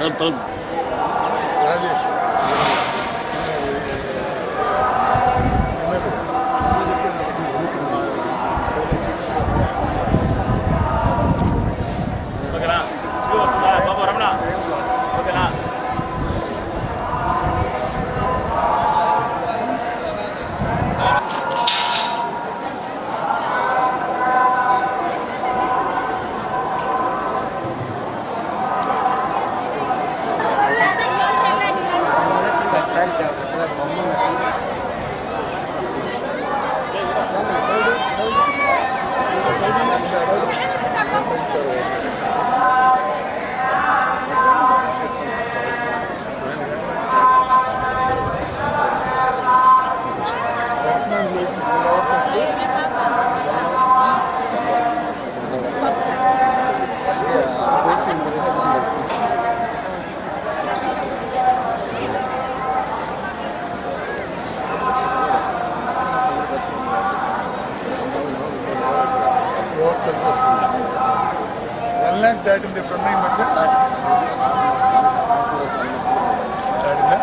తలుపు తలుపు రాజేష్ ఓకేనా ఇదిగో వస్తుందా బాబు రమణ ఓకేనా రోజు కలిసి వస్తుంది వన్ ల్యాక్ దాటింది ఇప్పుడు ఉన్నాయి మధ్య దాటిందా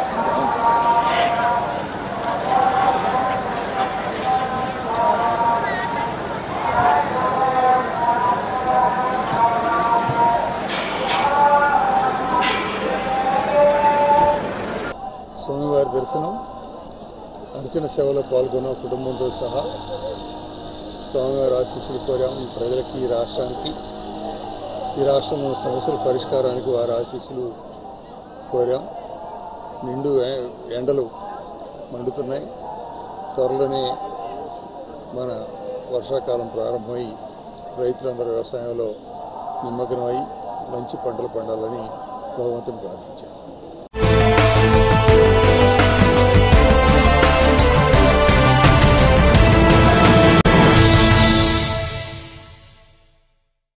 స్వామివారి దర్శనం అర్చన సేవలో పాల్గొన్న కుటుంబంతో సహా స్వామివారి ఆశీస్సులు కోరాం ఈ ప్రజలకి ఈ రాష్ట్రానికి ఈ రాష్ట్రం సమస్యల పరిష్కారానికి వారి ఆశీస్సులు కోరాం నిండు ఎ- ఎండలు మండుతున్నాయి త్వరలోనే మన వర్షాకాలం ప్రారంభమై రైతులందరూ వ్యవసాయంలో నిమగ్నమై మంచి పంటలు పండాలని భగవంతుని ప్రార్థించారు